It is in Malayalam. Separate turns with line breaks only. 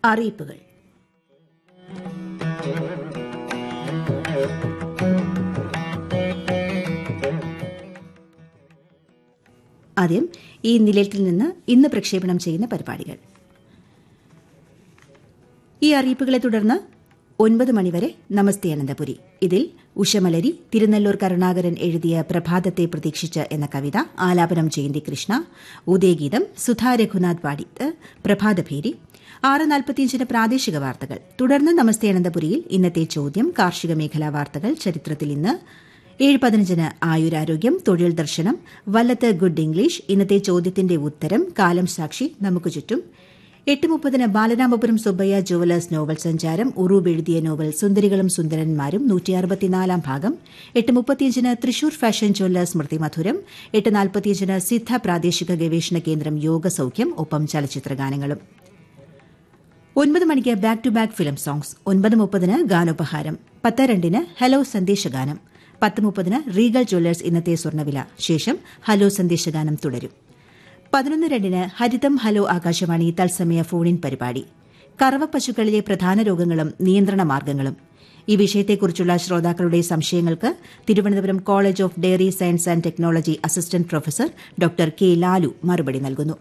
അറിയിപ്പുകൾ ആദ്യം ഈ നിലയത്തിൽ നിന്ന് ഇന്ന് പ്രക്ഷേപണം ചെയ്യുന്ന പരിപാടികൾ ഈ അറിയിപ്പുകളെ തുടർന്ന് ഒൻപത് മണിവരെ നമസ്തേ അനന്തപുരി ഇതിൽ ഉഷമലരി തിരുനെല്ലൂർ കരുണാകരൻ എഴുതിയ പ്രഭാതത്തെ പ്രതീക്ഷിച്ച് എന്ന കവിത ആലാപനം ജയന്തി കൃഷ്ണ ഉദയഗീതം സുധാ രഘുനാഥ് പാടിത്ത് പ്രഭാതഭേരി ആറ് നാൽപ്പത്തിയഞ്ചിന് പ്രാദേശിക വാർത്തകൾ തുടർന്ന് നമസ്തേ അനന്തപുരിയിൽ ഇന്നത്തെ ചോദ്യം കാർഷിക മേഖലാ വാർത്തകൾ ചരിത്രത്തിൽ ഇന്ന് ഏഴ് പതിനഞ്ചിന് ആയുരാരോഗ്യം തൊഴിൽ ദർശനം വല്ലത്ത് ഗുഡ് ഇംഗ്ലീഷ് ഇന്നത്തെ ചോദ്യത്തിന്റെ ഉത്തരം കാലം സാക്ഷി നമുക്ക് ചുറ്റും എട്ട് മുപ്പതിന് ബാലരാമപുരം സുബ്ബയ്യ ജുവലേഴ്സ് നോവൽ സഞ്ചാരം ഉറൂബ് എഴുതിയ നോവൽ സുന്ദരികളും സുന്ദരന്മാരും നൂറ്റി അറുപത്തിനാലാം ഭാഗം എട്ട് മുപ്പത്തിയഞ്ചിന് തൃശൂർ ഫാഷൻ ജ്വല്ലേഴ്സ് സ്മൃതി മധുരം എട്ട് നാൽപ്പത്തിയഞ്ചിന് സിദ്ധ പ്രാദേശിക ഗവേഷണ കേന്ദ്രം യോഗസൌഖ്യം ഒപ്പം ചലച്ചിത്ര ഗാനങ്ങളും ഒൻപത് മണിക്ക് back to back film songs ഒൻപത് മുപ്പതിന് ഗാനോപഹാരം പത്ത് രണ്ടിന് ഹലോ സന്ദേശഗാനം പത്ത് മുപ്പതിന് റീഗൽ ജ്വല്ലേഴ്സ് ഇന്നത്തെ സ്വർണ്ണവില ശേഷം ഹലോ സന്ദേശഗാനം തുടരും പതിനൊന്ന് രണ്ടിന് ഹരിതം ഹലോ ആകാശവാണി തത്സമയ ഫോണിൻ പരിപാടി കറവ പശുക്കളിലെ പ്രധാന രോഗങ്ങളും നിയന്ത്രണ മാർഗ്ഗങ്ങളും ഈ വിഷയത്തെക്കുറിച്ചുള്ള ശ്രോതാക്കളുടെ സംശയങ്ങൾക്ക് Thiruvananthapuram college of dairy science and technology assistant professor doctor K Lalu മറുപടി നൽകുന്നു